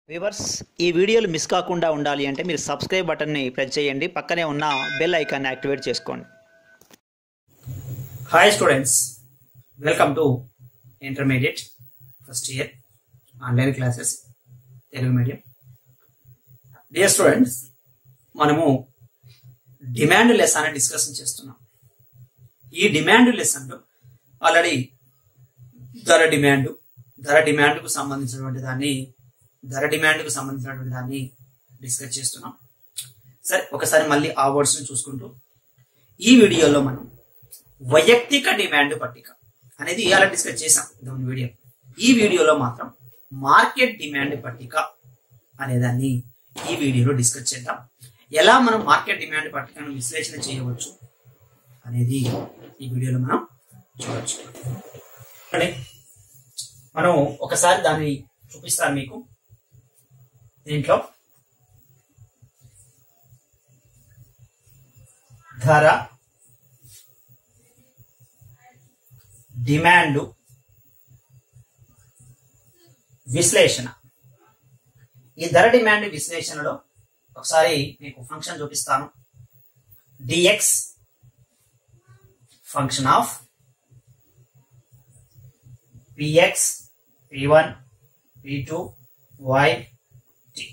Viewers ఈ వీడియోలు miss కాకుండా ఉండాలి అంటే మీరు సబ్స్క్రైబ్ బటన్ని ప్రెస్ చేయండి పక్కనే ఉన్న బెల్ ఐకాన్ని యాక్టివేట్ చేసుకోండి hi students welcome to intermediate first year online classes Telugu medium dear students మనము డిమాండ్ లెసన్ డిస్కషన్ చేస్తున్నాం ఈ డిమాండ్ లెసన్లో ఆల్రెడీ ధర డిమాండ్ ధర డిమాండ్కు సంబంధించినటువంటి దాన్ని ధర డిమాండ్కు సంబంధించినటువంటి దాన్ని డిస్కస్ చేస్తున్నాం సరే ఒకసారి మళ్ళీ ఆ వర్డ్స్ని చూసుకుంటూ ఈ వీడియోలో మనం వైయక్తిక డిమాండ్ పట్టిక అనేది ఇలా డిస్కస్ చేసాం దాని వీడియో ఈ వీడియోలో మాత్రం మార్కెట్ డిమాండ్ పట్టిక అనేదాన్ని ఈ వీడియోలో డిస్కస్ చేద్దాం ఎలా మనం మార్కెట్ డిమాండ్ పట్టికను విశ్లేషణ చేయవచ్చు అనేది ఈ వీడియోలో మనం చూడవచ్చు చూడండి, మనం ఒకసారి దాన్ని చూపిస్తాను మీకు దీంట్లో ధర డిమాండ్ విశ్లేషణ ఈ ధర డిమాండ్ విశ్లేషణలో ఒకసారి మీకు ఫంక్షన్ చూపిస్తాను D X function of P X P one P two Y T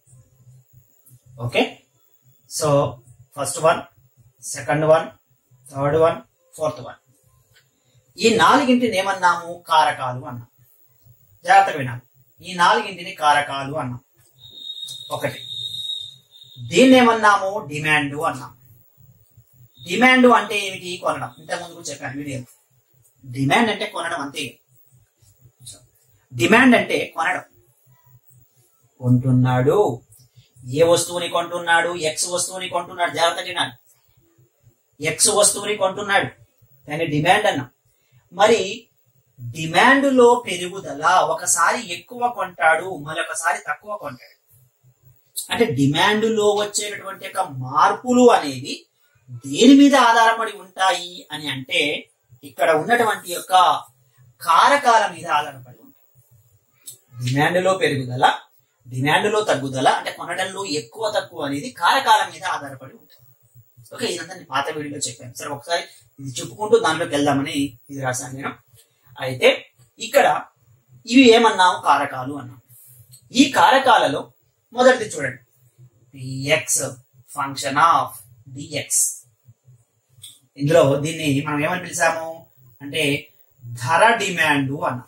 okay so first one second one third one fourth one ఈ నాలుగింటిని ఏమన్నాము కారకాలు అన్నాం జాగ్రత్తగా వినాలి ఈ నాలుగింటిని కారకాలు అన్నాం ఒకటి దీన్ని ఏమన్నాము డిమాండ్ అన్నాం డిమాండ్ అంటే ఏమిటి కొనడం ఇంతకుముందు కూడా చెప్పాను వీడియో డిమాండ్ అంటే కొనడం అంతే డిమాండ్ అంటే కొనడం కొంటున్నాడు ఏ వస్తువుని కొంటున్నాడు ఎక్స్ వస్తువుని కొంటున్నాడు జాగ్రత్తగా వినాలి ఎక్స్ వస్తువుని కొంటున్నాడు దాన్ని డిమాండ్ అన్నాం మరి డిమాండ్ లో పెరుగుదల ఒకసారి ఎక్కువ కొంటాడు మరొకసారి తక్కువ కొంటాడు అంటే డిమాండ్ లో వచ్చేటటువంటి యొక్క మార్పులు అనేవి దేని మీద ఆధారపడి ఉంటాయి అని అంటే ఇక్కడ ఉన్నటువంటి యొక్క కారకాల మీద ఆధారపడి ఉంటాయి డిమాండ్ లో పెరుగుదల డిమాండ్ లో తగ్గుదల అంటే కొనడంలో ఎక్కువ తక్కువ అనేది కారకాల మీద ఆధారపడి ఉంటాయి ఓకే ఇదంతా నేను పాత వీడియోలో చెప్పాను సరే ఒకసారి ఇది చెప్పుకుంటూ దానిలోకి వెళ్దామని ఇది రాశాను నేను అయితే ఇక్కడ ఇవి ఏమన్నాము కారకాలు అన్నాం ఈ కారకాలలో మొదటిది చూడండి పిఎక్స్ ఫంక్షన్ ఆఫ్ డిఎక్స్ ఇందులో దీన్ని మనం ఏమని పిలిచాము అంటే ధర డిమాండ్ అన్నాం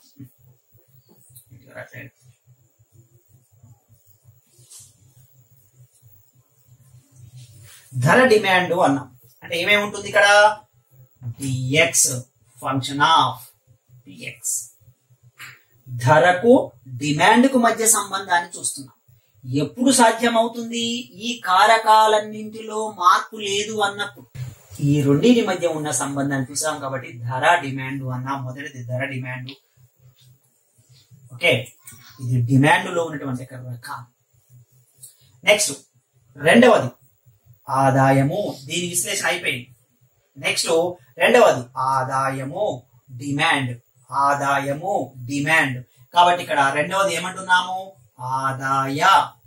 ధర డిమాండ్ అన్నాం అంటే ఏమేమి ఉంటుంది ఇక్కడ డిఎక్స్ ఫంక్షన్ ఆఫ్ పిఎక్స్ ధరకు డిమాండ్ కు మధ్య సంబంధాన్ని చూస్తున్నాం ఎప్పుడు సాధ్యమవుతుంది ఈ కారకాలన్నింటిలో మార్పు లేదు అన్నప్పుడు ఈ రెండింటి మధ్య ఉన్న సంబంధాన్ని చూసాం కాబట్టి ధర డిమాండ్ అన్నా మొదటిది ధర డిమాండ్ ఓకే ఇది డిమాండ్ లో ఉన్నటువంటి ఒక రకాలు నెక్స్ట్ రెండవది ఆదాయము దీని విశ్లేషణ అయిపోయింది నెక్స్ట్ రెండవది ఆదాయము డిమాండ్ ఆదాయము డిమాండ్ కాబట్టి ఇక్కడ రెండవది ఏమంటున్నాము ఆదాయ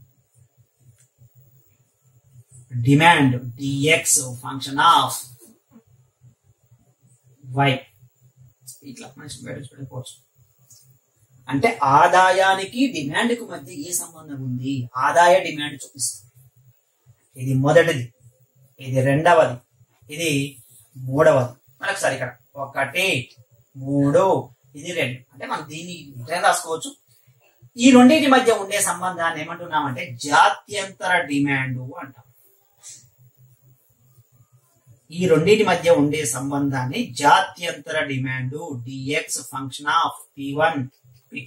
demand D X function of Y ఇట్లా మనిషి పెట్టుకోవచ్చు అంటే ఆదాయానికి డిమాండ్ కు మధ్య ఏ సంబంధం ఉంది ఆదాయ డిమాండ్ చూపిస్తుంది ఇది మొదటిది ఇది రెండవది ఇది మూడవది మరొకసారి ఇక్కడ ఒకటి మూడు ఇది రెండు అంటే మనం దీన్ని ఇట్లా రాసుకోవచ్చు ఈ రెండింటి మధ్య ఉండే సంబంధాన్ని ఏమంటున్నామంటే జాత్యంతర డిమాండ్ అంటాం ఈ రెండింటి మధ్య ఉండే సంబంధాన్ని జాత్యంతర demand D X function of P one P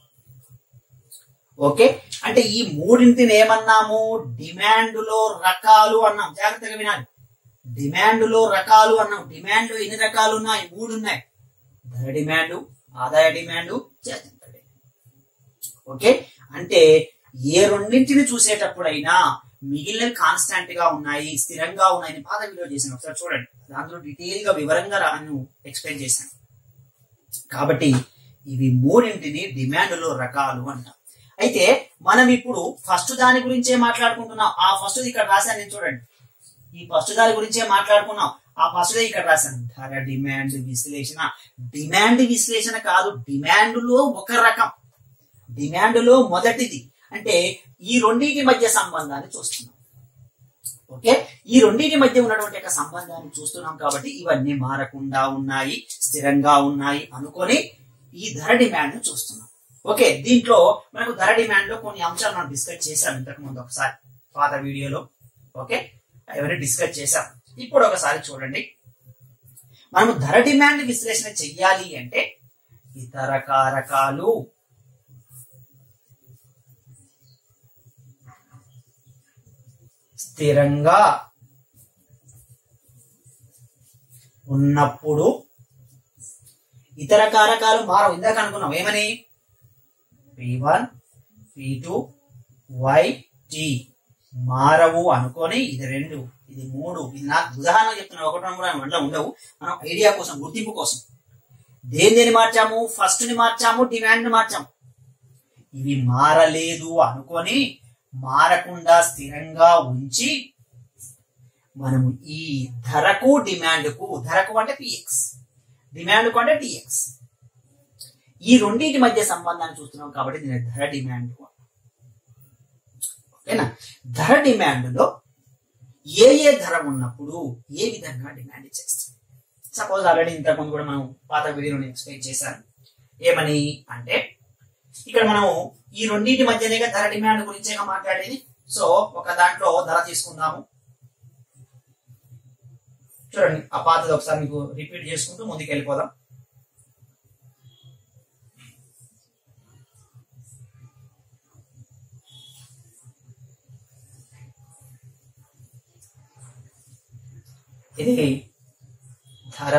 okay అంటే ఈ మూడింటిని ఏమన్నాము డిమాండ్ లో రకాలు అన్నాం జాగ్రత్తగా వినాలి డిమాండ్ లో రకాలు అన్నాం డిమాండ్ లో ఎన్ని రకాలు ఉన్నాయి మూడు ఉన్నాయి ధర డిమాండ్ ఆదాయ డిమాండ్ జాత్యంతర డిమాండ్ ఓకే అంటే ఏ రెండింటిని చూసేటప్పుడైనా మిగిలిన కాన్స్టాంట్ గా ఉన్నాయి స్థిరంగా ఉన్నాయి పాత వీడియో చేశాను ఒకసారి చూడండి దాంట్లో డీటెయిల్ గా వివరంగా రాను ఎక్స్ప్లెయిన్ చేశాను కాబట్టి ఇవి మూడింటిని డిమాండ్ లో రకాలు అంటాం అయితే మనం ఇప్పుడు ఫస్ట్ దాని గురించే మాట్లాడుకుంటున్నాం ఆ ఫస్ట్ ఇక్కడ రాశాను నేను చూడండి ఈ ఫస్ట్ దాని గురించే మాట్లాడుకున్నాం ఆ ఫస్ట్ ఇక్కడ రాశాను ధర డిమాండ్ విశ్లేషణ డిమాండ్ విశ్లేషణ కాదు డిమాండ్ లో ఒక రకం డిమాండ్ లో మొదటిది అంటే ఈ రెండింటి మధ్య సంబంధాన్ని చూస్తున్నాం ఓకే ఈ రెండింటి మధ్య ఉన్నటువంటి యొక్క సంబంధాన్ని చూస్తున్నాం కాబట్టి ఇవన్నీ మారకుండా ఉన్నాయి స్థిరంగా ఉన్నాయి అనుకొని ఈ ధర డిమాండ్ ను చూస్తున్నాం ఓకే దీంట్లో మనకు ధర డిమాండ్ లో కొన్ని అంశాలు మనం డిస్కస్ చేశాం ఇంతకు ముందు ఒకసారి పాత వీడియోలో ఓకే అవన్నీ డిస్కస్ చేశాం ఇప్పుడు ఒకసారి చూడండి మనము ధర డిమాండ్ విశ్లేషణ చెయ్యాలి అంటే ఇతర కారకాలు స్థిరంగా ఉన్నప్పుడు ఇతర కారకాలు మారవు ఇందాక అనుకున్నాం ఏమని P one P two Y T మారవు అనుకొని ఇది రెండు ఇది మూడు ఇది నాకు ఉదాహరణ చెప్తున్నా ఒకటి రెండు మూడు వల్ల ఉండవు మనం ఐడియా కోసం గుర్తింపు కోసం దేని దేని మార్చాము ఫస్ట్ ని మార్చాము డిమాండ్ ని మార్చాము ఇవి మారలేదు అనుకొని మారకుండా స్థిరంగా ఉంచి మనము ఈ ధరకు డిమాండ్ కు ధరకు అంటే పిఎక్స్ డిమాండ్ కు అంటే డిఎక్స్ ఈ రెండింటి మధ్య సంబంధాన్ని చూస్తున్నాం కాబట్టి దీని ధర డిమాండ్ ఓకేనా ధర డిమాండ్ లో ఏ ఏ ధర ఉన్నప్పుడు ఏ విధంగా డిమాండ్ చేస్తాం సపోజ్ ఆల్రెడీ ఇంతకుముందు కూడా మనం పాత వీడియోని ఎక్స్ప్లెయిన్ చేశాను ఏమని అంటే ఇక్కడ మనం ఈ రెండింటి మధ్యనేగా ధర డిమాండ్ గురించేగా మాట్లాడేది సో ఒక దాంట్లో ధర తీసుకుందాము చూడండి ఆ పాతది ఒకసారి మీకు రిపీట్ చేసుకుంటూ ముందుకు వెళ్ళిపోదాం ఇది ధర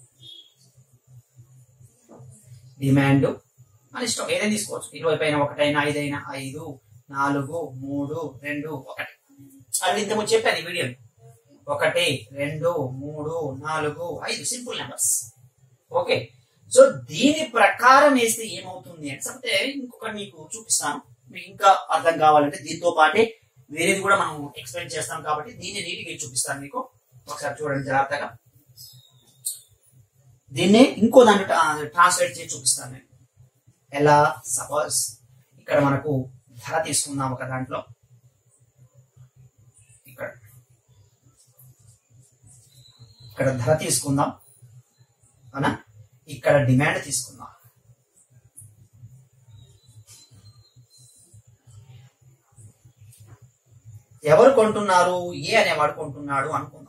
డిమాండ్ మన ఇష్టం ఏదైనా తీసుకోవచ్చు ఇరవై పైన ఒకటైనా ఐదైనా ఐదు నాలుగు మూడు రెండు ఒకటి అది ఇంతకు చెప్పాను ఈ వీడియో ఒకటి రెండు మూడు నాలుగు ఐదు సింపుల్ నెంబర్స్ ఓకే సో దీని ప్రకారం వేస్తే ఏమవుతుంది అంటే సపోతే ఇంకొకటి మీకు చూపిస్తాను మీకు ఇంకా అర్థం కావాలంటే దీంతో పాటే వేరేది కూడా మనం ఎక్స్ప్లెయిన్ చేస్తాం కాబట్టి దీన్ని నీటిగా చూపిస్తాను మీకు ఒకసారి చూడండి జాగ్రత్తగా దీన్ని ఇంకో దాంట్లో ట్రాన్స్లేట్ చేసి చూపిస్తాను నేను ఎలా సపోజ్ ఇక్కడ మనకు ధర తీసుకుందాం ఒక దాంట్లో ఇక్కడ ఇక్కడ ధర తీసుకుందాం అవునా ఇక్కడ డిమాండ్ తీసుకుందాం ఎవరు కొంటున్నారు ఏ అనేవాడు కొంటున్నాడు అనుకుందాం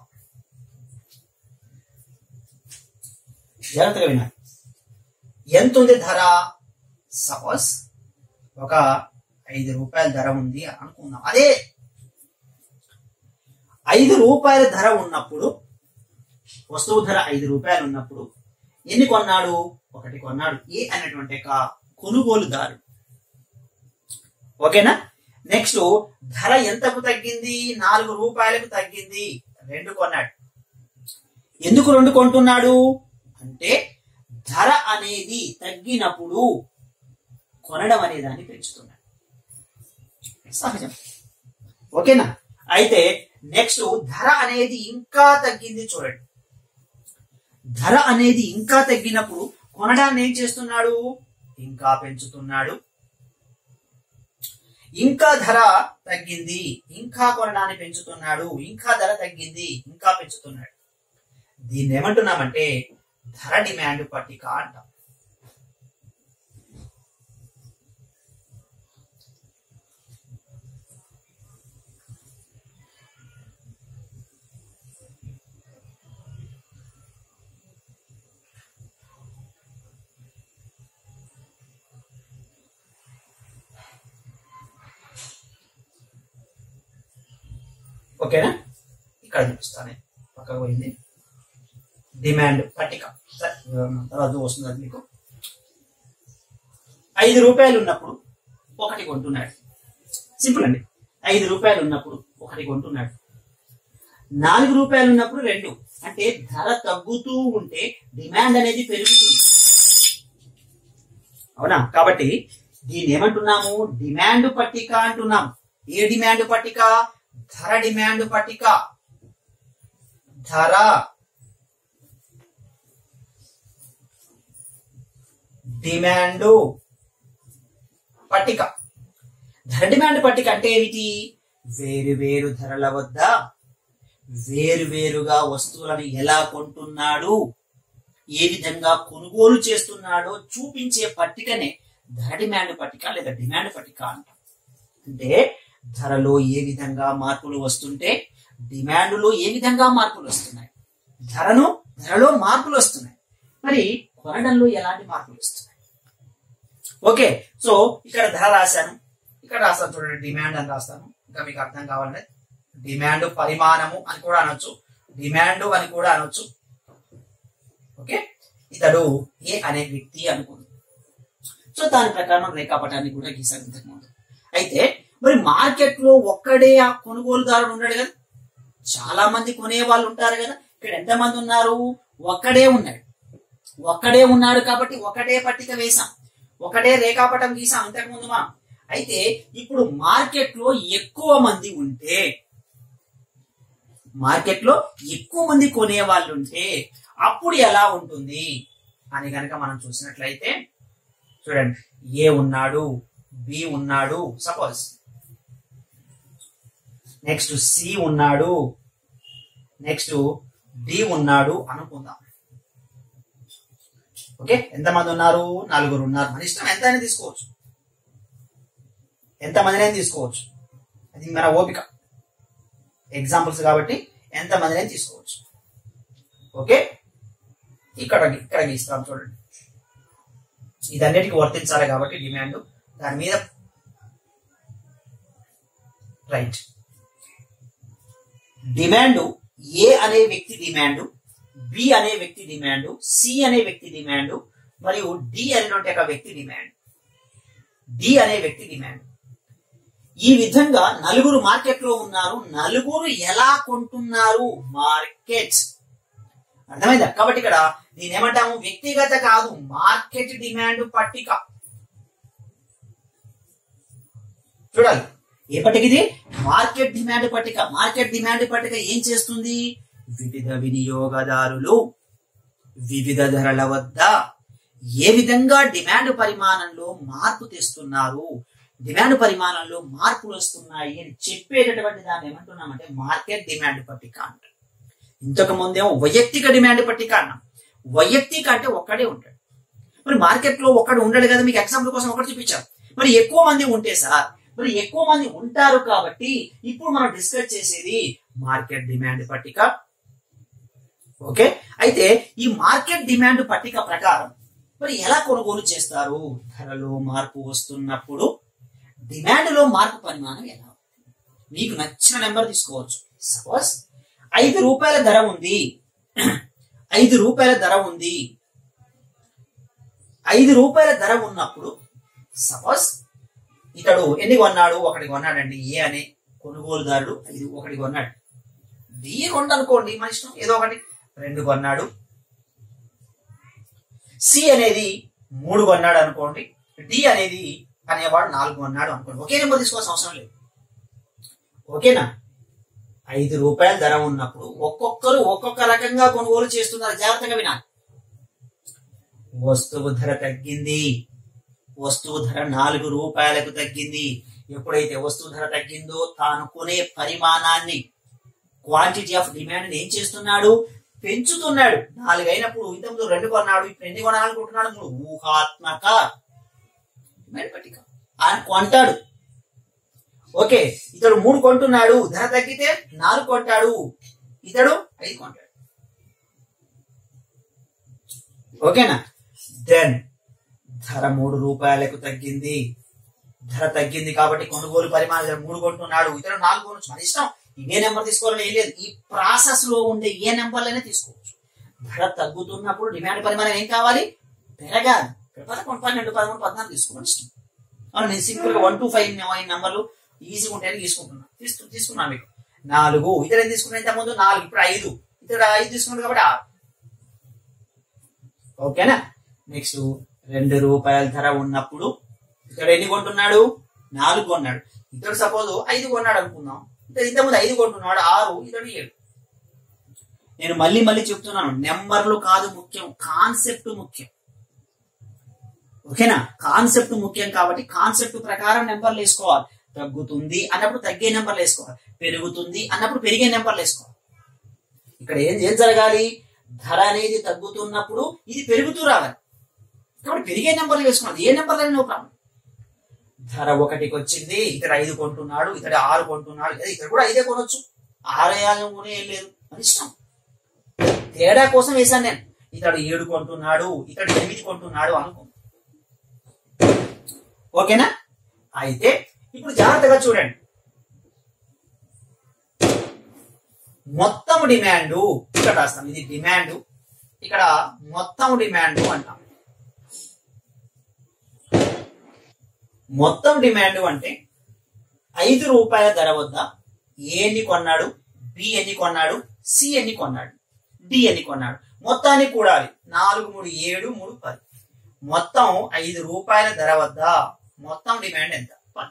జాగ్రత్తగా వినాలి ఎంత ఉంది ధర సపోజ్ ఒక ఐదు రూపాయల ధర ఉంది అనుకుందాం అదే ఐదు రూపాయల ధర ఉన్నప్పుడు వస్తువు ధర ఐదు రూపాయలు ఉన్నప్పుడు ఎన్ని కొన్నాడు ఒకటి కొన్నాడు ఏ అనేటువంటి ఒక కొనుగోలుదారు ఓకేనా నెక్స్ట్ ధర ఎంతకు తగ్గింది నాలుగు రూపాయలకు తగ్గింది రెండు కొన్నాడు ఎందుకు రెండు కొంటున్నాడు అంటే ధర అనేది తగ్గినప్పుడు కొనడం అనే దాన్ని పెంచుతున్నాడు సహజం ఓకేనా అయితే నెక్స్ట్ ధర అనేది ఇంకా తగ్గింది చూడండి ధర అనేది ఇంకా తగ్గినప్పుడు కొనడాన్ని ఏం చేస్తున్నాడు ఇంకా పెంచుతున్నాడు ఇంకా ధర తగ్గింది ఇంకా కొనడాన్ని పెంచుతున్నాడు ఇంకా ధర తగ్గింది ఇంకా పెంచుతున్నాడు దీన్ని ఏమంటున్నామంటే ధర డిమాండ్ పట్టిక అంటాం ఓకేనా ఇక్కడ చూపిస్తాను నేను. పక్కకు పోయింది డిమాండ్ పట్టిక సరే, తర్వాత వస్తుంది అది మీకు ఐదు రూపాయలు ఉన్నప్పుడు ఒకటి కొంటున్నాడు సింపుల్ అండి ఐదు రూపాయలు ఉన్నప్పుడు ఒకటి కొంటున్నాడు నాలుగు రూపాయలు ఉన్నప్పుడు రెండు అంటే ధర తగ్గుతూ ఉంటే డిమాండ్ అనేది పెరుగుతుంది అవునా కాబట్టి దీన్ని ఏమంటున్నాము డిమాండ్ పట్టిక అంటున్నాం ఏ డిమాండ్ పట్టిక ధర డిమాండ్ పట్టిక ధర డిమాండ్ పట్టిక ధర డిమాండ్ పట్టిక అంటే ఏమిటి వేరు వేరు ధరల వద్ద వేరు వేరుగా వస్తువులను ఎలా కొంటున్నాడు ఏ విధంగా కొనుగోలు చేస్తున్నాడో చూపించే పట్టికనే ధర డిమాండ్ పట్టిక లేదా డిమాండ్ పట్టిక అంటాం అంటే ధరలో ఏ విధంగా మార్పులు వస్తుంటే డిమాండ్లో ఏ విధంగా మార్పులు వస్తున్నాయి ధరను ధరలో మార్పులు వస్తున్నాయి మరి కొనడంలో ఎలాంటి మార్పులు వస్తున్నాయి ఓకే సో ఇక్కడ ధర రాశాను ఇక్కడ రాస్తాను చూడండి డిమాండ్ అని రాస్తాను ఇంకా మీకు అర్థం కావాలంటే డిమాండ్ పరిమాణము అని కూడా అనొచ్చు డిమాండ్ అని కూడా అనొచ్చు ఓకే ఇతడు ఏ అనే వ్యక్తి అనుకుంది సో దాని ప్రకారం రేఖాపటాన్ని కూడా గీసాను ఇంతకు ముందు అయితే మరి మార్కెట్ లో ఒక్కడే ఆ కొనుగోలుదారుడు ఉన్నాడు కదా చాలా మంది కొనే వాళ్ళు ఉంటారు కదా ఇక్కడ ఎంతమంది ఉన్నారు ఒక్కడే ఉన్నాడు ఒక్కడే ఉన్నాడు కాబట్టి ఒకటే పట్టిక వేసాం ఒకటే రేఖాపటం గీసాం ఇంతకు ముందు మనం అయితే ఇప్పుడు మార్కెట్ లో ఎక్కువ మంది ఉంటే మార్కెట్ లో ఎక్కువ మంది కొనే వాళ్ళు ఉంటే అప్పుడు ఎలా ఉంటుంది అని గనక మనం చూసినట్లయితే చూడండి ఏ ఉన్నాడు బి ఉన్నాడు సపోజ్ నెక్స్ట్ సి ఉన్నాడు నెక్స్ట్ డి ఉన్నాడు అనుకుందాం ఓకే ఎంతమంది ఉన్నారు నలుగురు ఉన్నారు మన ఇష్టం ఎంత అయినా తీసుకోవచ్చు ఎంత మందినైనా తీసుకోవచ్చు అది మన ఓపిక ఎగ్జాంపుల్స్ కాబట్టి ఎంత మందినైనా తీసుకోవచ్చు ఓకే ఇక్కడ ఇక్కడ గీస్తాం చూడండి ఇదన్నిటికీ వర్తించాలి కాబట్టి డిమాండ్ దాని మీద రైట్ డిమాండ్ ఏ అనే వ్యక్తి డిమాండ్ బి అనే వ్యక్తి డిమాండ్ సి అనే వ్యక్తి డిమాండ్ మరియు డి అనేటువంటి ఒక వ్యక్తి డిమాండ్ డి అనే వ్యక్తి డిమాండ్ ఈ విధంగా నలుగురు మార్కెట్ లో ఉన్నారు నలుగురు ఎలా కొంటున్నారు మార్కెట్ అర్థమైందా కాబట్టి ఇక్కడ దీని ఏమంటాము వ్యక్తిగత కాదు మార్కెట్ డిమాండ్ పట్టిక చూడాలి ఏ పట్టిక ఇది మార్కెట్ డిమాండ్ పట్టిక మార్కెట్ డిమాండ్ పట్టిక ఏం చేస్తుంది వివిధ వినియోగదారులు వివిధ ధరల వద్ద ఏ విధంగా డిమాండ్ పరిమాణంలో మార్పు తెస్తున్నారు డిమాండ్ పరిమాణంలో మార్పులు వస్తున్నాయి అని చెప్పేటటువంటి దాన్ని ఏమంటున్నామంటే మార్కెట్ డిమాండ్ పట్టిక అంటారు ఇంతకు ముందేమో వైయక్తిక డిమాండ్ పట్టిక అన్నాం వైయక్తిక అంటే ఒక్కడే ఉంటాడు మరి మార్కెట్ లో ఒక్కడు ఉండడు కదా మీకు ఎగ్జాంపుల్ కోసం ఒకటి చూపించాం మరి ఎక్కువ మంది ఉంటే సార్ మరి ఎక్కువ మంది ఉంటారు కాబట్టి ఇప్పుడు మనం డిస్కస్ చేసేది మార్కెట్ డిమాండ్ పట్టిక ఓకే అయితే ఈ మార్కెట్ డిమాండ్ పట్టిక ప్రకారం మరి ఎలా కొనుగోలు చేస్తారు ధరలో మార్పు వస్తున్నప్పుడు డిమాండ్ లో మార్పు పరిమాణం ఎలా మీకు నచ్చిన నెంబర్ తీసుకోవచ్చు సపోజ్ ఐదు రూపాయల ధర ఉంది ఐదు రూపాయల ధర ఉంది ఐదు రూపాయల ధర ఉన్నప్పుడు సపోజ్ ఇతడు ఎన్ని కొన్నాడు ఒకటి కొన్నాడండి ఏ అనే కొనుగోలుదారుడు ఐదు ఒకటి కొన్నాడు బి రెండు అనుకోండి మన ఇష్టం ఏదో ఒకటి రెండు కొన్నాడు సి అనేది మూడు కొన్నాడు అనుకోండి డి అనేది అనేవాడు నాలుగు కొన్నాడు అనుకోండి ఒకే నెంబర్ తీసుకోవాల్సిన అవసరం లేదు ఓకేనా ఐదు రూపాయల ధర ఉన్నప్పుడు ఒక్కొక్కరు ఒక్కొక్క రకంగా కొనుగోలు చేస్తున్నారు జాగ్రత్తగా వినాలి వస్తువు ధర తగ్గింది వస్తువు ధర నాలుగు రూపాయలకు తగ్గింది ఎప్పుడైతే వస్తువు ధర తగ్గిందో తాను కొనే పరిమాణాన్ని క్వాంటిటీ ఆఫ్ డిమాండ్ ఏం చేస్తున్నాడు పెంచుతున్నాడు నాలుగు అయినప్పుడు ఇంతకుముందు రెండు కొన్నాడు ఇప్పుడు ఎన్ని కొనాలనుకుంటున్నాడు మూడు ఊహాత్మక డిమాండ్ పట్టిక ఆయన కొంటాడు ఓకే ఇతడు మూడు కొంటున్నాడు ధర తగ్గితే నాలుగు కొంటాడు ఇతడు ఐదు కొంటాడు ఓకేనా దెన్ ధర మూడు రూపాయలకు తగ్గింది ధర తగ్గింది కాబట్టి కొనుగోలు పరిమాణం ధర మూడు కొంటున్నాడు ఇతడు నాలుగు కొనొచ్చు మన ఇష్టం ఇదే నెంబర్ తీసుకోవాలని ఏం లేదు ఈ ప్రాసెస్ లో ఉండే ఏ నెంబర్లైనా తీసుకోవచ్చు ధర తగ్గుతున్నప్పుడు డిమాండ్ పరిమాణం ఏం కావాలి పెరగాలి పదకొండు పన్నెండు పదమూడు పద్నాలుగు తీసుకోవడం ఇష్టం అవును నేను సింపుల్ గా వన్ టు ఫైవ్ నెంబర్లు ఈజీగా ఉంటాయని తీసుకుంటున్నా తీసుకు తీసుకున్నా మీకు నాలుగు ఇతర ఏం తీసుకున్నా ఇంత ముందు నాలుగు ఇప్పుడు ఐదు ఇతర ఐదు తీసుకున్నాడు కాబట్టి ఆరు ఓకేనా నెక్స్ట్ రెండు రూపాయల ధర ఉన్నప్పుడు ఇతడు ఎన్ని కొంటున్నాడు నాలుగు కొన్నాడు ఇతడు సపోజ్ ఐదు కొన్నాడు అనుకుందాం ఇతడు ఇంతకుముందు ఐదు కొంటున్నాడు ఆరు ఇతడు ఏడు నేను మళ్ళీ మళ్ళీ చెప్తున్నాను నెంబర్లు కాదు ముఖ్యం కాన్సెప్ట్ ముఖ్యం ఓకేనా కాన్సెప్ట్ ముఖ్యం కాబట్టి కాన్సెప్ట్ ప్రకారం నెంబర్లు వేసుకోవాలి తగ్గుతుంది అన్నప్పుడు తగ్గే నెంబర్లు వేసుకోవాలి పెరుగుతుంది అన్నప్పుడు పెరిగే నెంబర్లు వేసుకోవాలి ఇక్కడ ఏం ఏం జరగాలి ధర అనేది తగ్గుతున్నప్పుడు ఇది పెరుగుతూ రావాలి కాబట్టి పెరిగే నెంబర్లు వేసుకోవాలి ఏ నెంబర్లు అయినా ప్రాబ్లం ధర ఒకటికి వచ్చింది ఇతడు ఐదు కొంటున్నాడు ఇతడు ఆరు కొంటున్నాడు లేదా ఇతడు కూడా ఐదే కొనొచ్చు ఆరు వేయాలని కూడా ఏం లేదు అది ఇష్టం తేడా కోసం వేశాను నేను ఇతడు ఏడు కొంటున్నాడు ఇతడు ఎనిమిది కొంటున్నాడు అనుకో ఓకేనా అయితే ఇప్పుడు జాగ్రత్తగా చూడండి మొత్తం డిమాండ్ ఇక్కడ రాస్తాం ఇది డిమాండ్ ఇక్కడ మొత్తం డిమాండ్ అంటాం మొత్తం డిమాండ్ అంటే ఐదు రూపాయల ధర వద్ద ఏ ఎన్ని కొన్నాడు బి ఎన్ని కొన్నాడు సి ఎన్ని కొన్నాడు డి ఎన్ని కొన్నాడు మొత్తాన్ని కూడాలి నాలుగు మూడు ఏడు మూడు పది మొత్తం ఐదు రూపాయల ధర వద్ద మొత్తం డిమాండ్ ఎంత పది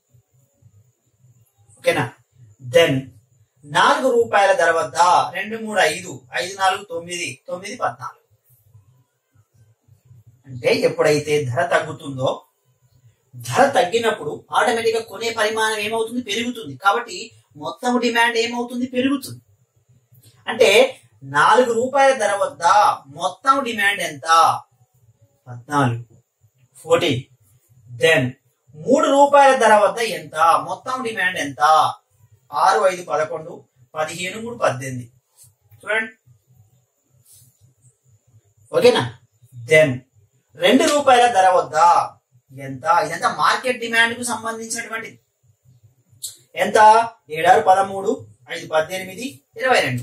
ఓకేనా దెన్ నాలుగు రూపాయల ధర వద్ద రెండు మూడు ఐదు ఐదు నాలుగు తొమ్మిది తొమ్మిది పద్నాలుగు అంటే ఎప్పుడైతే ధర తగ్గుతుందో ధర తగ్గినప్పుడు ఆటోమేటిక్ గా కొనే పరిమాణం ఏమవుతుంది పెరుగుతుంది కాబట్టి మొత్తం డిమాండ్ ఏమవుతుంది పెరుగుతుంది అంటే నాలుగు రూపాయల ధర వద్ద మొత్తం డిమాండ్ ఎంత పద్నాలుగు ఫోర్టీన్ దెన్ మూడు రూపాయల ధర వద్ద ఎంత మొత్తం డిమాండ్ ఎంత ఆరు ఐదు పదకొండు పదిహేను మూడు పద్దెనిమిది చూడండి ఓకేనా దెన్ రెండు రూపాయల ధర వద్ద ఎంత ఇదంతా మార్కెట్ డిమాండ్ కు సంబంధించినటువంటి ఎంత ఏడారు పదమూడు ఐదు పద్దెనిమిది ఇరవై రెండు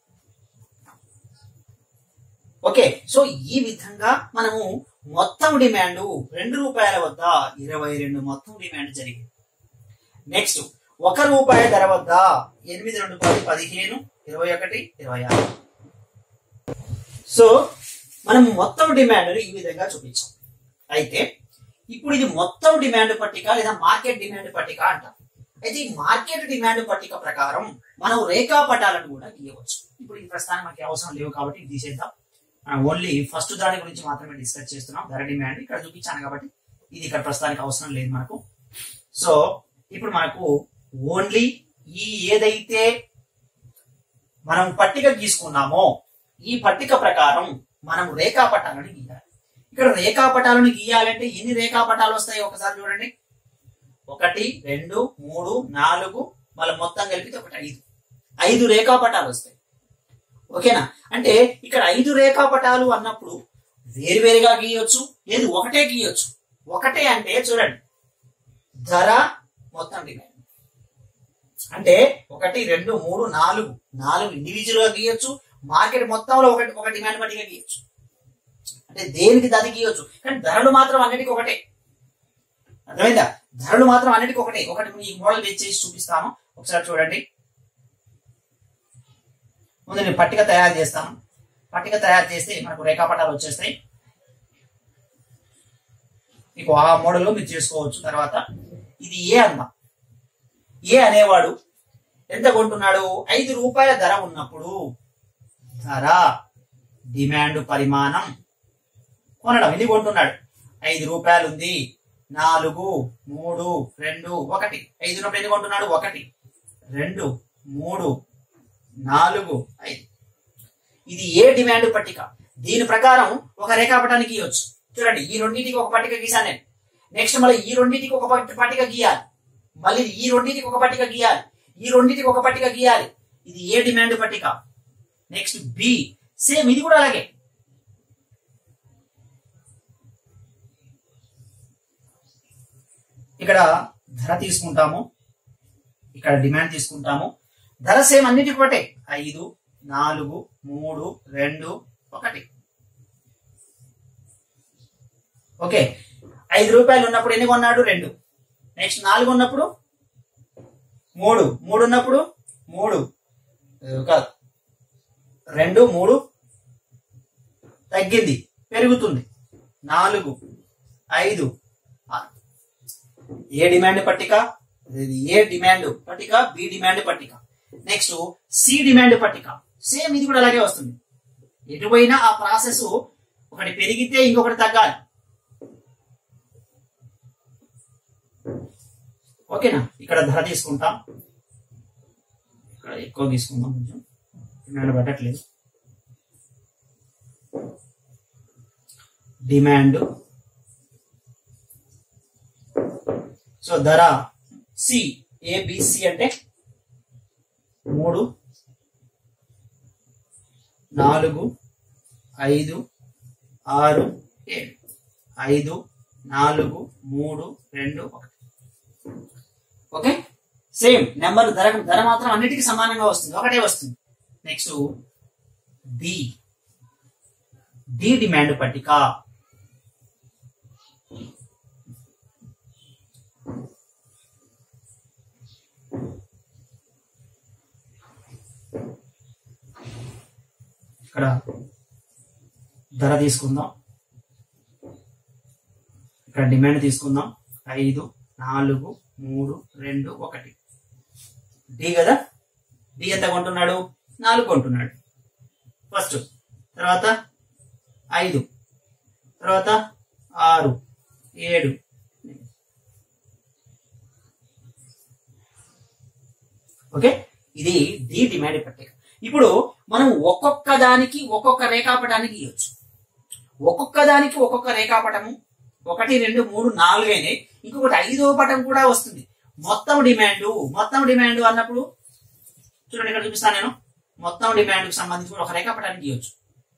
ఓకే సో ఈ విధంగా మనము మొత్తం డిమాండ్ రెండు రూపాయల వద్ద ఇరవై రెండు మొత్తం డిమాండ్ జరిగింది నెక్స్ట్ ఒక రూపాయి ధర వద్ద ఎనిమిది రెండు పది పదిహేను ఇరవై ఒకటి ఇరవై ఆరు సో మనం మొత్తం డిమాండ్ ఈ విధంగా చూపించాం అయితే ఇప్పుడు ఇది మొత్తం డిమాండ్ పట్టిక లేదా మార్కెట్ డిమాండ్ పట్టిక అంటాం అయితే ఈ మార్కెట్ డిమాండ్ పట్టిక ప్రకారం మనం రేఖాపటాలను కూడా గీయవచ్చు ఇప్పుడు ఈ ప్రస్తుతానికి మనకి అవసరం లేవు కాబట్టి ఇది తీసేద్దాం ఓన్లీ ఫస్ట్ దాని గురించి మాత్రమే డిస్కస్ చేస్తున్నాం ధర డిమాండ్ ఇక్కడ చూపించాను కాబట్టి ఇది ఇక్కడ ప్రస్తుతానికి అవసరం లేదు మనకు సో ఇప్పుడు మనకు ఓన్లీ ఈ ఏదైతే మనం పట్టిక గీసుకున్నామో ఈ పట్టిక ప్రకారం మనం రేఖాపటాలను గీయాలి ఇక్కడ రేఖాపటాలను గీయాలంటే ఎన్ని రేఖాపటాలు వస్తాయి ఒకసారి చూడండి ఒకటి రెండు మూడు నాలుగు మళ్ళీ మొత్తం కలిపితే ఒకటి ఐదు ఐదు రేఖాపటాలు వస్తాయి ఓకేనా అంటే ఇక్కడ ఐదు రేఖాపటాలు అన్నప్పుడు వేరువేరుగా గీయొచ్చు లేదు ఒకటే గీయొచ్చు ఒకటే అంటే చూడండి ధర మొత్తం డిమాండ్ అంటే ఒకటి రెండు మూడు నాలుగు నాలుగు ఇండివిజువల్ గా గీయొచ్చు మార్కెట్ మొత్తంలో ఒకటి ఒక డిమాండ్ పట్టిగా గీయొచ్చు అంటే దేనికి దాన్ని గీయొచ్చు కానీ ధరలు మాత్రం అన్నిటికీ ఒకటే అర్థమైందా ధరలు మాత్రం అన్నిటికీ ఒకటే ఒకటి ఈ మోడల్ బేస్ చేసి చూపిస్తాను ఒకసారి చూడండి ముందు నేను పట్టిక తయారు చేస్తాను పట్టిక తయారు చేస్తే మనకు రేఖాపటాలు వచ్చేస్తాయి మీకు ఆ మోడల్లో మీరు చేసుకోవచ్చు తర్వాత ఇది ఏ అన్న ఏ అనేవాడు ఎంత కొంటున్నాడు ఐదు రూపాయల ధర ఉన్నప్పుడు ధర డిమాండ్ పరిమాణం కొనడం ఎన్ని కొంటున్నాడు ఐదు రూపాయలు ఉంది నాలుగు మూడు రెండు ఒకటి ఐదు ఉన్నప్పుడు ఎన్ని కొంటున్నాడు ఒకటి రెండు మూడు నాలుగు ఐదు ఇది ఏ డిమాండ్ పట్టిక దీని ప్రకారం ఒక రేఖాపటానికి గీయొచ్చు చూడండి ఈ రెండింటికి ఒక పట్టిక గీసాను నేను నెక్స్ట్ మళ్ళీ ఈ రెండింటికి ఒక పట్- పట్టిక గీయాలి మళ్ళీ ఈ రెండింటికి ఒక పట్టిక గీయాలి ఈ రెండింటికి ఒక పట్టిక గీయాలి ఇది ఏ డిమాండ్ పట్టిక నెక్స్ట్ బి సేమ్ ఇది కూడా అలాగే ఇక్కడ ధర తీసుకుంటాము ఇక్కడ డిమాండ్ తీసుకుంటాము ధర సేమ్ అన్నిటికి ఒకటే ఐదు నాలుగు మూడు రెండు ఒకటి ఓకే ఐదు రూపాయలు ఉన్నప్పుడు ఎన్ని కొన్నాడు రెండు నెక్స్ట్ నాలుగు ఉన్నప్పుడు మూడు మూడు ఉన్నప్పుడు మూడు ఏ, కాదు రెండు మూడు తగ్గింది పెరుగుతుంది నాలుగు ఐదు ఆరు. ఏ డిమాండ్ పట్టిక ఇది ఏ డిమాండ్ పట్టిక బి డిమాండ్ పట్టిక నెక్స్ట్ సి డిమాండ్ పట్టిక సేమ్ ఇది కూడా అలాగే వస్తుంది ఎటువైనా ఆ ప్రాసెస్ ఒకటి పెరిగితే ఇంకొకటి తగ్గాలి ఓకేనా ఇక్కడ ధర తీసుకుంటాం ఇక్కడ ఎక్కువ తీసుకుందాం కొంచెం డిమాండ్ పట్టట్లేదు డిమాండ్ సో ధర సి ఏబిసి అంటే మూడు నాలుగు ఐదు ఆరు ఏడు ఐదు నాలుగు మూడు రెండు ఒకటి ఓకే సేమ్ నెంబర్ ధర ధర మాత్రం అన్నిటికీ సమానంగా వస్తుంది ఒకటే వస్తుంది నెక్స్ట్ డి డి డిమాండ్ పట్టిక ఇక్కడ ధర తీసుకుందాం ఇక్కడ డిమాండ్ తీసుకుందాం ఐదు నాలుగు మూడు రెండు ఒకటి డి కదా డి ఎంత కొంటున్నాడు నాలుగు కొంటున్నాడు ఫస్ట్ తర్వాత ఐదు తర్వాత ఆరు ఏడు ఓకే ఇది డి డిమాండ్ పట్టిక ఇప్పుడు మనం ఒక్కొక్క దానికి ఒక్కొక్క రేఖాపటానికి ఇవ్వచ్చు ఒక్కొక్క దానికి ఒక్కొక్క రేఖాపటము ఒకటి రెండు మూడు నాలుగు అయినాయి ఇంకొకటి ఐదో పటం కూడా వస్తుంది మొత్తం డిమాండ్ మొత్తం డిమాండ్ అన్నప్పుడు చూడండి ఇక్కడ చూపిస్తాను నేను మొత్తం డిమాండ్ కు సంబంధించి కూడా ఒక రేఖాపటానికి ఇవ్వచ్చు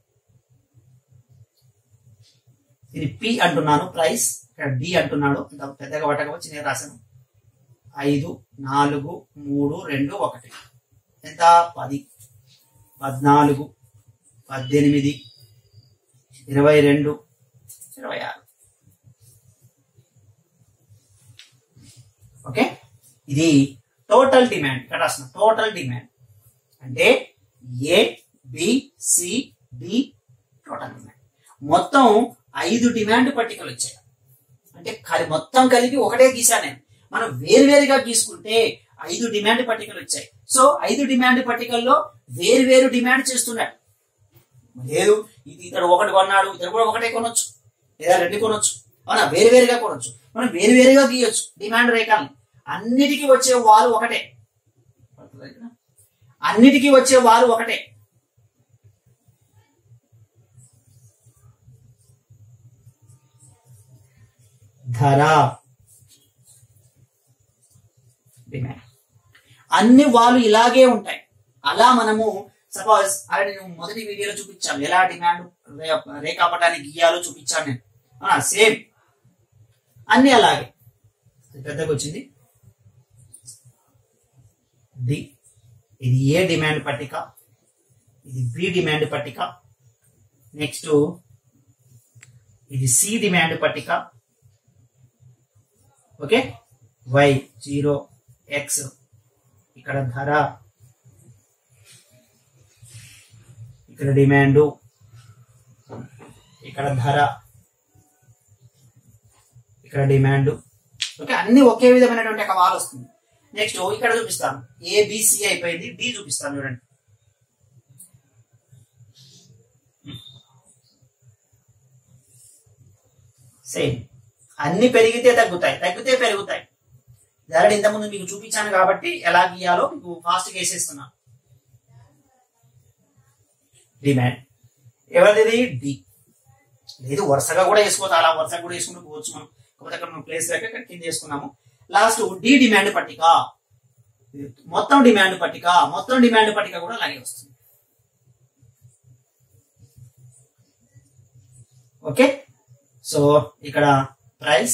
ఇది పి అంటున్నాను ప్రైస్ ఇక్కడ డి అంటున్నాడు ఇంత పెద్దగా పట్టకపోతే చిన్నగా రాశాను ఐదు నాలుగు మూడు రెండు ఒకటి ఎంత పది పద్నాలుగు పద్దెనిమిది ఇరవై రెండు ఇరవై ఆరు ఓకే ఇది టోటల్ డిమాండ్ ఇక్కడ రాసిన టోటల్ డిమాండ్ అంటే A B C D total demand మొత్తం ఐదు డిమాండ్ పట్టికలు వచ్చాయి అంటే కలి మొత్తం కలిపి ఒకటే గీసాను నేను మనం వేరువేరుగా గీసుకుంటే ఐదు డిమాండ్ పట్టికలు వచ్చాయి సో ఐదు డిమాండ్ పట్టికల్లో వేరు వేరు డిమాండ్ చేస్తున్నాడు లేదు ఇది ఇతడు ఒకటి కొన్నాడు ఇతడు కూడా ఒకటే కొనొచ్చు లేదా రెండు కొనొచ్చు అవునా వేరు వేరుగా కొనొచ్చు మనం వేరు వేరుగా గీయొచ్చు డిమాండ్ రేఖల్ని అన్నిటికీ వచ్చే వారు ఒకటే అన్నిటికీ వచ్చే వారు ఒకటే ధర డిమాండ్ అన్ని వాళ్ళు ఇలాగే ఉంటాయి అలా మనము సపోజ్ అలా నేను మొదటి వీడియోలో చూపించాను ఎలా డిమాండ్ రేఖాపటాన్ని గీయాలో చూపించాను నేను సేమ్ అన్ని అలాగే ఇది పెద్దగా వచ్చింది డి ఇది ఏ డిమాండ్ పట్టిక ఇది బి డిమాండ్ పట్టిక నెక్స్ట్ ఇది సి డిమాండ్ పట్టిక ఓకే వై జీరో ఎక్స్ ఇక్కడ ధర ఇక్కడ డిమాండ్ ఇక్కడ ధర ఇక్కడ డిమాండ్ ఓకే అన్ని ఒకే విధమైనటువంటి ఒక వాల్ వస్తుంది నెక్స్ట్ ఇక్కడ చూపిస్తాను ఏబిసి అయిపోయింది డి చూపిస్తాను చూడండి సేమ్ అన్ని పెరిగితే తగ్గుతాయి తగ్గితే పెరుగుతాయి ధరలు ఇంతకుముందు మీకు చూపించాను కాబట్టి ఎలా గీయాలో మీకు ఫాస్ట్ వేసేస్తున్నాను డిమాండ్ ఎవరిది డి లేదు వరుసగా కూడా వేసుకోవచ్చు అలా వరుసగా కూడా వేసుకుంటూ పోవచ్చు మనం కాకపోతే అక్కడ మనం ప్లేస్ లేక ఇక్కడ కింద వేసుకున్నాము లాస్ట్ డి డిమాండ్ పట్టిక మొత్తం డిమాండ్ పట్టిక మొత్తం డిమాండ్ పట్టిక కూడా అలాగే వస్తుంది ఓకే సో ఇక్కడ ప్రైస్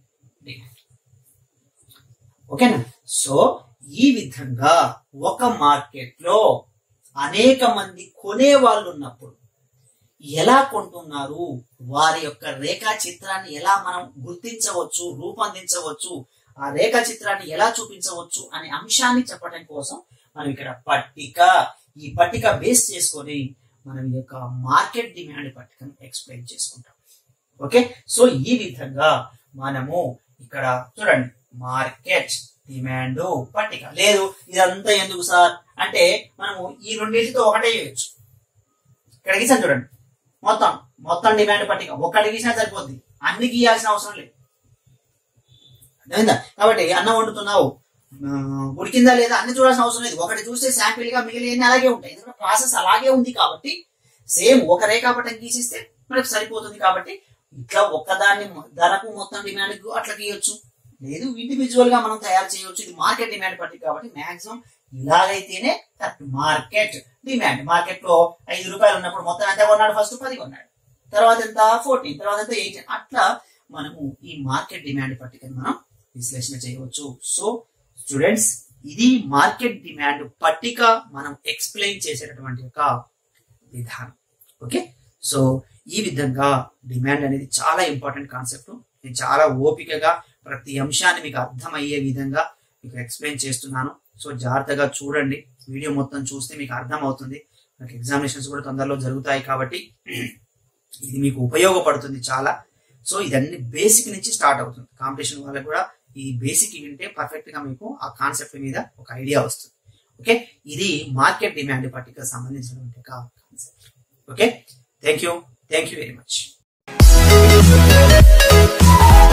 ఓకేనా సో ఈ విధంగా ఒక మార్కెట్ లో అనేక మంది కొనే వాళ్ళు ఉన్నప్పుడు ఎలా కొంటున్నారు వారి యొక్క రేఖా చిత్రాన్ని ఎలా మనం గుర్తించవచ్చు రూపొందించవచ్చు ఆ రేఖా చిత్రాన్ని ఎలా చూపించవచ్చు అనే అంశాన్ని చెప్పడం కోసం మనం ఇక్కడ పట్టిక ఈ పట్టిక బేస్ చేసుకొని మనం ఈ యొక్క మార్కెట్ డిమాండ్ పట్టికను ఎక్స్ప్లెయిన్ చేసుకుంటాం ఓకే సో ఈ విధంగా మనము ఇక్కడ చూడండి మార్కెట్ డిమాండ్ పట్టిక లేదు ఇదంతా ఎందుకు సార్ అంటే మనము ఈ రెండింటితో ఒకటే చేయొచ్చు ఇక్కడ గీసాను చూడండి మొత్తం మొత్తం డిమాండ్ పట్టిక ఒక్కటి గీసినా సరిపోద్ది అన్ని గీయాల్సిన అవసరం లేదు అర్థమైందా కాబట్టి అన్నం వండుతున్నావు ఆ, ఉడికిందా లేదా అన్ని చూడాల్సిన అవసరం లేదు ఒకటి చూస్తే శాంపిల్ గా మిగిలిన అలాగే ఉంటాయి ఎందుకంటే ప్రాసెస్ అలాగే ఉంది కాబట్టి సేమ్ ఒక రేఖాపటం గీసిస్తే మనకు సరిపోతుంది కాబట్టి ఇట్లా ఒక్కదాన్ని మొ- ధరకు మొత్తం డిమాండ్ అట్లా గీయొచ్చు లేదు ఇండివిజువల్ గా మనం తయారు చేయొచ్చు ఇది మార్కెట్ డిమాండ్ పట్టిక కాబట్టి మాక్సిమం ఇలాగైతేనే కరెక్ట్ మార్కెట్ డిమాండ్ మార్కెట్ లో ఐదు రూపాయలు ఉన్నప్పుడు మొత్తం ఎంత కొన్నాడు ఫస్ట్ పది కొన్నాడు తర్వాత ఎంత ఫోర్టీన్ తర్వాత ఎంత ఎయిటీన్ అట్లా మనము ఈ మార్కెట్ డిమాండ్ పట్టికను మనం విశ్లేషణ చేయవచ్చు సో స్టూడెంట్స్ ఇది మార్కెట్ డిమాండ్ పట్టిక మనం ఎక్స్ప్లెయిన్ చేసేటటువంటి ఒక విధానం ఓకే సో ఈ విధంగా డిమాండ్ అనేది చాలా ఇంపార్టెంట్ కాన్సెప్ట్ నేను చాలా ఓపికగా ప్రతి అంశాన్ని మీకు అర్థమయ్యే విధంగా మీకు ఎక్స్ప్లెయిన్ చేస్తున్నాను సో జాగ్రత్తగా చూడండి వీడియో మొత్తం చూస్తే మీకు అర్థం అవుతుంది మనకి ఎగ్జామినేషన్స్ కూడా తొందరలో జరుగుతాయి కాబట్టి ఇది మీకు ఉపయోగపడుతుంది చాలా సో ఇదన్నీ బేసిక్ నుంచి స్టార్ట్ అవుతుంది కాంపిటీషన్ వాళ్ళకి కూడా ఈ బేసిక్ వింటే పర్ఫెక్ట్ గా మీకు ఆ కాన్సెప్ట్ మీద ఒక ఐడియా వస్తుంది ఓకే ఇది మార్కెట్ డిమాండ్ పట్టిక సంబంధించినటువంటి ఒక concept okay thank you thank you very much